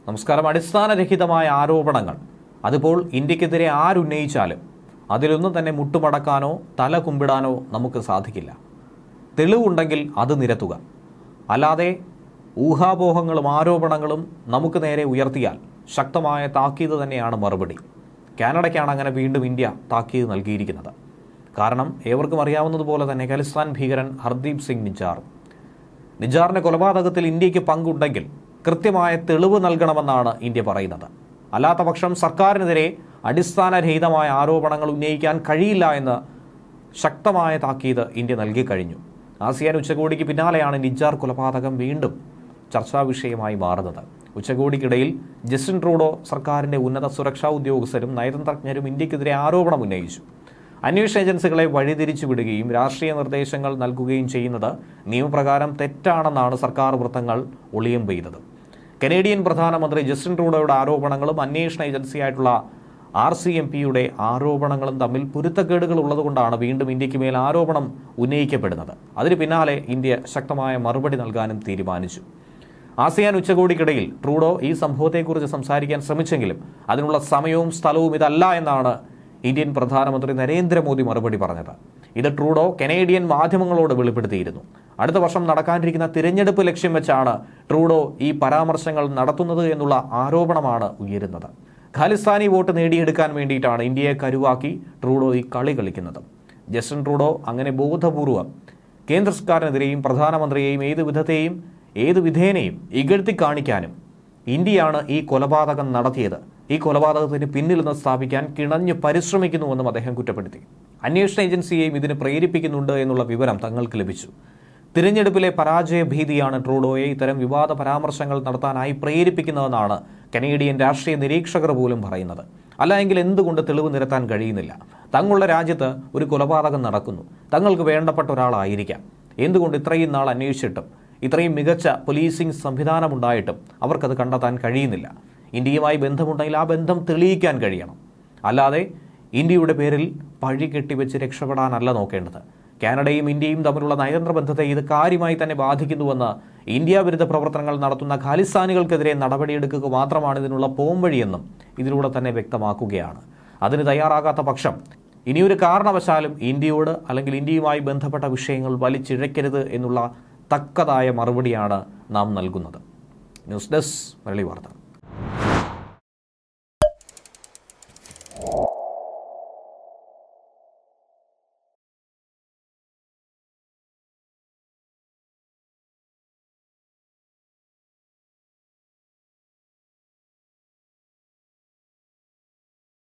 നമസ്കാരം അടിസ്ഥാനരഹിതമായ ആരോപണങ്ങൾ അതിപ്പോൾ ഇന്ത്യക്കെതിരെ ആരുന്നയിച്ചാലും അതിലൊന്നും തന്നെ മുട്ടുമടക്കാനോ തല കുമ്പിടാനോ നമുക്ക് സാധിക്കില്ല തെളിവുണ്ടെങ്കിൽ അത് നിരത്തുക അല്ലാതെ ഊഹാപോഹങ്ങളും ആരോപണങ്ങളും നമുക്ക് നേരെ ഉയർത്തിയാൽ ശക്തമായ താക്കീത് തന്നെയാണ് മറുപടി കാനഡയ്ക്കാണ് അങ്ങനെ വീണ്ടും ഇന്ത്യ താക്കീത് നൽകിയിരിക്കുന്നത് കാരണം ഏവർക്കും അറിയാവുന്നതുപോലെ തന്നെ ഖലിസ്ഥാൻ ഭീകരൻ ഹർദീപ് സിംഗ് നിജാർ നിജാറിന്റെ കൊലപാതകത്തിൽ ഇന്ത്യക്ക് പങ്കുണ്ടെങ്കിൽ കൃത്യമായ തെളിവ് നൽകണമെന്നാണ് ഇന്ത്യ പറയുന്നത് അല്ലാത്ത പക്ഷം സർക്കാരിനെതിരെ അടിസ്ഥാനരഹിതമായ ആരോപണങ്ങൾ ഉന്നയിക്കാൻ കഴിയില്ല എന്ന് ശക്തമായ താക്കീത് ഇന്ത്യ നൽകി കഴിഞ്ഞു ആസിയാൻ ഉച്ചകോടിക്ക് പിന്നാലെയാണ് നിജാർ കൊലപാതകം വീണ്ടും ചർച്ചാ വിഷയമായി മാറുന്നത് ഉച്ചകോടിക്കിടയിൽ ജസ്റ്റിൻ ട്രൂഡോ സർക്കാരിന്റെ ഉന്നത സുരക്ഷാ ഉദ്യോഗസ്ഥരും നയതന്ത്രജ്ഞരും ഇന്ത്യക്കെതിരെ ആരോപണം ഉന്നയിച്ചു അന്വേഷണ ഏജൻസികളെ വഴിതിരിച്ചു വിടുകയും രാഷ്ട്രീയ നിർദ്ദേശങ്ങൾ നൽകുകയും ചെയ്യുന്നത് നിയമപ്രകാരം തെറ്റാണെന്നാണ് സർക്കാർ വൃത്തങ്ങൾ ഒളിയം പെയ്തത് കനേഡിയൻ പ്രധാനമന്ത്രി ജസ്റ്റിൻ ട്രൂഡോയുടെ ആരോപണങ്ങളും അന്വേഷണ ഏജൻസിയായിട്ടുള്ള ആർ സി എം പിയുടെ ആരോപണങ്ങളും തമ്മിൽ പൊരുത്തക്കേടുകൾ ഉള്ളതുകൊണ്ടാണ് വീണ്ടും ഇന്ത്യക്ക് മേൽ ആരോപണം ഉന്നയിക്കപ്പെടുന്നത് അതിന് പിന്നാലെ ഇന്ത്യ ശക്തമായ മറുപടി നൽകാനും തീരുമാനിച്ചു ആസിയാൻ ഉച്ചകോടിക്കിടയിൽ ട്രൂഡോ ഈ സംഭവത്തെക്കുറിച്ച് സംസാരിക്കാൻ ശ്രമിച്ചെങ്കിലും അതിനുള്ള സമയവും സ്ഥലവും ഇതല്ല എന്നാണ് ഇന്ത്യൻ പ്രധാനമന്ത്രി നരേന്ദ്രമോദി മറുപടി പറഞ്ഞത് ഇത് ട്രൂഡോ കനേഡിയൻ മാധ്യമങ്ങളോട് വെളിപ്പെടുത്തിയിരുന്നു അടുത്ത വർഷം നടക്കാനിരിക്കുന്ന തിരഞ്ഞെടുപ്പ് ലക്ഷ്യം വെച്ചാണ് ട്രൂഡോ ഈ പരാമർശങ്ങൾ നടത്തുന്നത് എന്നുള്ള ആരോപണമാണ് ഉയരുന്നത് ഖാലിസ്ഥാനി വോട്ട് നേടിയെടുക്കാൻ വേണ്ടിയിട്ടാണ് ഇന്ത്യയെ കരുവാക്കി ട്രൂഡോ ഈ കളി കളിക്കുന്നത് ജസ്റ്റിൻ ട്രൂഡോ അങ്ങനെ ബോധപൂർവം കേന്ദ്ര സർക്കാരിനെതിരെയും പ്രധാനമന്ത്രിയെയും ഏത് വിധത്തെയും ഏത് വിധേനയും ഇകഴ്ത്തി കാണിക്കാനും ഇന്ത്യയാണ് ഈ കൊലപാതകം നടത്തിയത് ഈ കൊലപാതകത്തിന് പിന്നിൽ നിന്ന് സ്ഥാപിക്കാൻ കിണഞ്ഞു പരിശ്രമിക്കുന്നുവെന്നും അദ്ദേഹം കുറ്റപ്പെടുത്തി അന്വേഷണ ഏജൻസിയെയും ഇതിന് പ്രേരിപ്പിക്കുന്നുണ്ട് എന്നുള്ള വിവരം തങ്ങൾക്ക് ലഭിച്ചു തിരഞ്ഞെടുപ്പിലെ പരാജയ ഭീതിയാണ് ട്രൂഡോയെ ഇത്തരം വിവാദ പരാമർശങ്ങൾ നടത്താനായി പ്രേരിപ്പിക്കുന്നതെന്നാണ് കനേഡിയൻ രാഷ്ട്രീയ നിരീക്ഷകർ പോലും പറയുന്നത് അല്ല എങ്കിൽ എന്തുകൊണ്ട് തെളിവ് നിരത്താൻ കഴിയുന്നില്ല തങ്ങളുടെ രാജ്യത്ത് ഒരു കൊലപാതകം നടക്കുന്നു തങ്ങൾക്ക് വേണ്ടപ്പെട്ട ഒരാളായിരിക്കാം എന്തുകൊണ്ട് ഇത്രയും നാൾ അന്വേഷിച്ചിട്ടും ഇത്രയും മികച്ച പോലീസിംഗ് സംവിധാനമുണ്ടായിട്ടും അവർക്കത് കണ്ടെത്താൻ കഴിയുന്നില്ല ഇന്ത്യയുമായി ബന്ധമുണ്ടെങ്കിൽ ആ ബന്ധം തെളിയിക്കാൻ കഴിയണം അല്ലാതെ ഇന്ത്യയുടെ പേരിൽ പഴി കെട്ടിവെച്ച് രക്ഷപ്പെടാനല്ല നോക്കേണ്ടത് കാനഡയും ഇന്ത്യയും തമ്മിലുള്ള നയതന്ത്ര ബന്ധത്തെ ഇത് കാര്യമായി തന്നെ ബാധിക്കുന്നുവെന്ന് ഇന്ത്യ വിരുദ്ധ പ്രവർത്തനങ്ങൾ നടത്തുന്ന ഖാലിസ്ഥാനികൾക്കെതിരെ നടപടിയെടുക്കുക മാത്രമാണ് ഇതിനുള്ള പോംവഴിയെന്നും ഇതിലൂടെ തന്നെ വ്യക്തമാക്കുകയാണ് അതിന് തയ്യാറാകാത്ത പക്ഷം ഇനിയൊരു കാരണവശാലും ഇന്ത്യയോട് അല്ലെങ്കിൽ ഇന്ത്യയുമായി ബന്ധപ്പെട്ട വിഷയങ്ങൾ വലിച്ചിഴക്കരുത് എന്നുള്ള തക്കതായ മറുപടിയാണ് നാം നൽകുന്നത് ന്യൂസ് ഡെസ്ക് മലയാളി വാർത്ത